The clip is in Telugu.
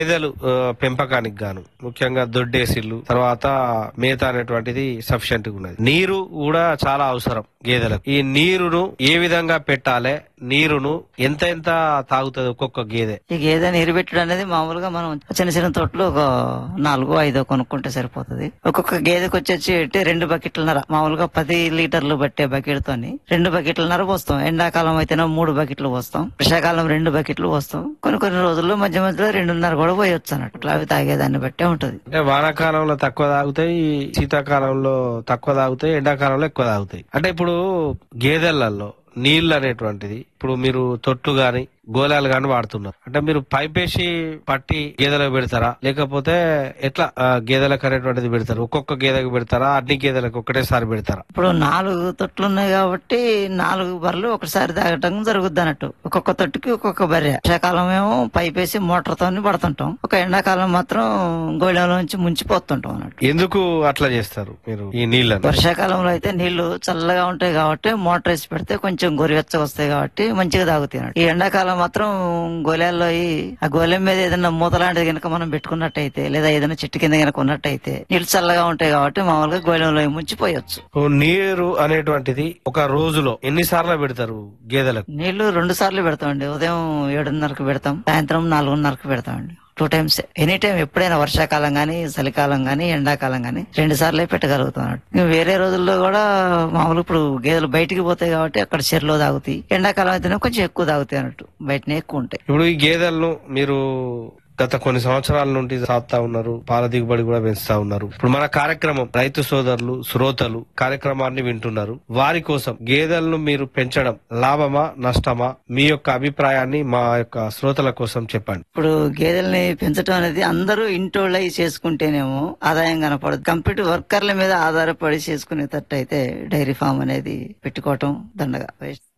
గేదెలు ఆ, పెంపకానికి గాను ముఖ్యంగా దొడ్డేసిళ్ళు తర్వాత మేత అనేటువంటిది సఫిషియెంట్ గా ఉన్నది నీరు కూడా చాలా అవసరం గేదెలకు ఈ నీరును ఏ విధంగా పెట్టాలి నీరును ఎంత ఎంత తాగుతుంది ఒక్కొక్క గేదె ఈ గేదె నీరు పెట్టడం అనేది మామూలుగా మనం చిన్న చిన్న తోటలు ఒక నాలుగో ఐదో కొనుక్కుంటే సరిపోతుంది ఒక్కొక్క గేదెకి వచ్చేసి అంటే రెండు బకెట్లన్నర మామూలుగా పది లీటర్లు పట్టే బకెట్ తోని రెండు బకెట్లన్నర పోస్తాం ఎండాకాలం అయితేనే మూడు బకెట్లు పోస్తాం వర్షాకాలం రెండు బకెట్లు పోస్తాం కొన్ని కొన్ని రోజుల్లో మధ్య మధ్యలో రెండున్నర కూడా పోయొచ్చు అన్నట్టు అట్లా అవి తాగేదాన్ని బట్టే ఉంటది అంటే వానాకాలంలో తక్కువ తాగుతాయి శీతాకాలంలో తక్కువ తాగుతాయి ఎండాకాలంలో ఎక్కువ తాగుతాయి అంటే ఇప్పుడు గేదెలలో నీళ్ళు అనేటువంటిది ఇప్పుడు మీరు తొట్టు గాని గోళాలు గాని వాడుతున్నారు అంటే మీరు పైపేసి పట్టి గేదెలకు పెడతారా లేకపోతే ఎట్లా ఆ, గేదెలకు అనేటువంటిది పెడతారు ఒక్కొక్క గేదెకు పెడతారా అన్ని గేదెలకు ఒకటేసారి పెడతారా ఇప్పుడు నాలుగు తొట్లు ఉన్నాయి కాబట్టి నాలుగు బర్రెలు ఒకసారి తాగటం జరుగుద్ది అన్నట్టు ఒక్కొక్క తొట్టుకి ఒక్కొక్క బర్రె వర్షాకాలం ఏమో పైపేసి మోటార్ తోని పడుతుంటాం ఒక ఎండాకాలం మాత్రం గోళంలో నుంచి ముంచిపోతుంటాం అన్నట్టు ఎందుకు అట్లా చేస్తారు మీరు ఈ నీళ్ళని వర్షాకాలంలో అయితే నీళ్లు చల్లగా ఉంటాయి కాబట్టి మోటార్ వేసి పెడితే కొంచెం గోరువెచ్చగా వస్తాయి కాబట్టి మంచిగా తాగుతాయి అన్నట్టు. ఈ ఎండాకాలం మాత్రం గోళాల్లో ఈ ఆ గోళం మీద ఏదైనా మూత లాంటిది కనుక మనం పెట్టుకున్నట్టయితే లేదా ఏదైనా చెట్టు కింద కనుక ఉన్నట్టయితే నీళ్లు చల్లగా ఉంటాయి కాబట్టి మామూలుగా గోళంలో ముంచిపోయొచ్చు ఓ నీరు అనేటువంటిది ఒక రోజులో ఎన్నిసార్లు పెడతారు గేదెలకు నీళ్లు రెండు సార్లు పెడతామండి ఉదయం ఏడున్నరకు పెడతాం సాయంత్రం నాలుగున్నరకు పెడతామండి టూ టైమ్స్ ఎనీ టైం ఎప్పుడైనా వర్షాకాలం గానీ చలికాలం గానీ ఎండాకాలం గానీ రెండు సార్లే పెట్టగలుగుతాం అన్నట్టు. ఇంకా వేరే రోజుల్లో కూడా మామూలు ఇప్పుడు గేదెలు బయటికి పోతాయి కాబట్టి అక్కడ చెరులో తాగుతాయి ఎండాకాలం అయితేనే కొంచెం ఎక్కువ తాగుతాయి అన్నట్టు బయటనే ఎక్కువ ఉంటాయి ఇప్పుడు ఈ గేదెలను మీరు గత కొన్ని సంవత్సరాల నుండి సాగుతా ఉన్నారు పాల దిగుబడి కూడా పెంచుతా ఉన్నారు ఇప్పుడు మన కార్యక్రమం రైతు సోదరులు శ్రోతలు కార్యక్రమాన్ని వింటున్నారు వారి కోసం గేదెలను మీరు పెంచడం లాభమా నష్టమా మీ యొక్క అభిప్రాయాన్ని మా యొక్క శ్రోతల కోసం చెప్పండి ఇప్పుడు గేదెల్ని పెంచడం అనేది అందరూ ఇంటోళ్ళై చేసుకుంటేనేమో ఆదాయం కనపడదు కంప్లీట్ వర్కర్ల మీద ఆధారపడి చేసుకునేటట్టు అయితే డైరీ ఫామ్ అనేది పెట్టుకోవటం దండగా వేస్ట్